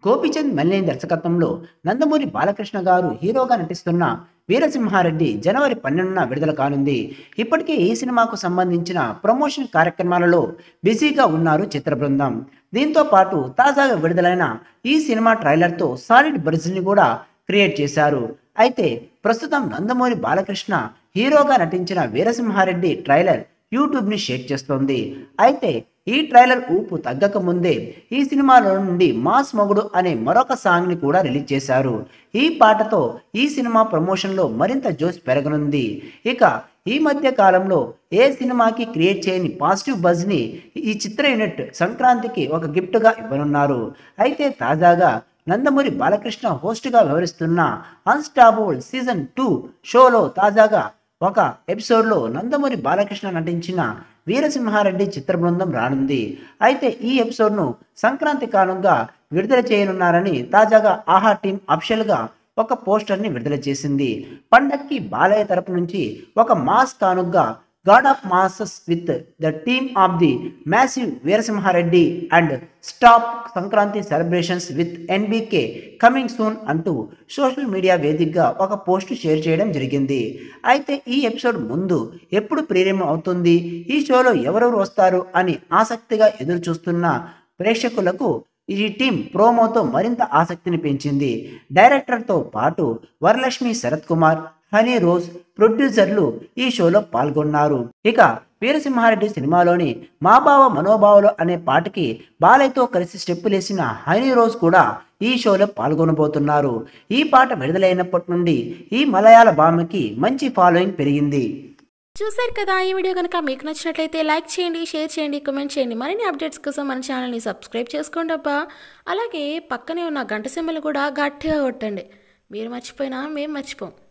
గోపీచంద్ మల్లేని దర్శకత్వంలో నందమూరి బాలకృష్ణ గారు హీరోగా నటిస్తున్న వీరసింహారెడ్డి జనవరి పన్నెండున విడుదల కానుంది ఇప్పటికే ఈ సినిమాకు సంబంధించిన ప్రమోషన్ కార్యక్రమాలలో బిజీగా ఉన్నారు చిత్ర బృందం దీంతో పాటు తాజాగా విడుదలైన ఈ సినిమా ట్రైలర్తో సాలిడ్ బరిజిని కూడా క్రియేట్ చేశారు అయితే ప్రస్తుతం నందమూరి బాలకృష్ణ హీరోగా నటించిన వీరసింహారెడ్డి ట్రైలర్ యూట్యూబ్ని షేక్ చేస్తోంది అయితే ఈ ట్రైలర్ ఊపు తగ్గక ముందే ఈ సినిమాలో నుండి మాస్ మొగుడు అనే మరొక సాంగ్ని కూడా రిలీజ్ చేశారు ఈ పాటతో ఈ సినిమా ప్రమోషన్లో మరింత జోష్ పెరగనుంది ఇక ఈ మధ్య కాలంలో ఏ సినిమాకి క్రియేట్ చేయని పాజిటివ్ బజ్ని ఈ చిత్ర యూనిట్ సంక్రాంతికి ఒక గిఫ్ట్గా ఇవ్వనున్నారు అయితే తాజాగా నందమూరి బాలకృష్ణ హోస్ట్గా వ్యవహరిస్తున్న అన్స్టాపబుల్ సీజన్ టూ షోలో తాజాగా ఒక ఎపిసోడ్లో నందమూరి బాలకృష్ణ నటించిన వీరసింహారెడ్డి చిత్ర బృందం రానుంది అయితే ఈ ఎపిసోడ్ను సంక్రాంతి కానుగా విడుదల చేయనున్నారని తాజాగా ఆహా టీం అఫిషియల్గా ఒక పోస్టర్ని విడుదల చేసింది పండక్కి బాలయ్య తరపు నుంచి ఒక మాస్ కానుగ్గా god of masses with the team of the massive Veerasimha Reddy and stop Sankranti celebrations with NBK coming soon అంటూ సోషల్ మీడియా వేదికగా ఒక పోస్ట్ షేర్ చేయడం జరిగింది అయితే ఈ ఎపిసోడ్ ముందు ఎప్పుడు ప్రేరేమం అవుతుంది ఈ షోలో ఎవరెవరు వస్తారు అని ఆసక్తిగా ఎదురు చూస్తున్న ప్రేక్షకులకు ఈ టీం ప్రోమోతో మరింత ఆసక్తిని పెంచింది డైరెక్టర్తో పాటు వరలక్ష్మి శరత్ కుమార్ హనీ రోజ్ ప్రొడ్యూసర్లు ఈ షోలో పాల్గొన్నారు ఇక వీరసింహారెడ్డి సినిమాలోని మా బావ మనోభావాలు అనే పాటకి బాలయ్యతో కలిసి స్టెప్పులేసిన హనీ రోజ్ కూడా ఈ షోలో పాల్గొనబోతున్నారు ఈ పాట విడుదలైనప్పటి నుండి ఈ మలయాళ భామకి మంచి ఫాలోయింగ్ పెరిగింది చూశారు కదా ఈ వీడియో కనుక మీకు నచ్చినట్లయితే లైక్ చేయండి షేర్ చేయండి కామెంట్ చేయండి మరిన్ని అప్డేట్స్ కోసం మన ఛానల్ని సబ్స్క్రైబ్ చేసుకోండి అబ్బా అలాగే పక్కనే ఉన్న గంట సింబల్ కూడా గట్టిగా కొట్టండి మీరు మర్చిపోయినా మేము మర్చిపోం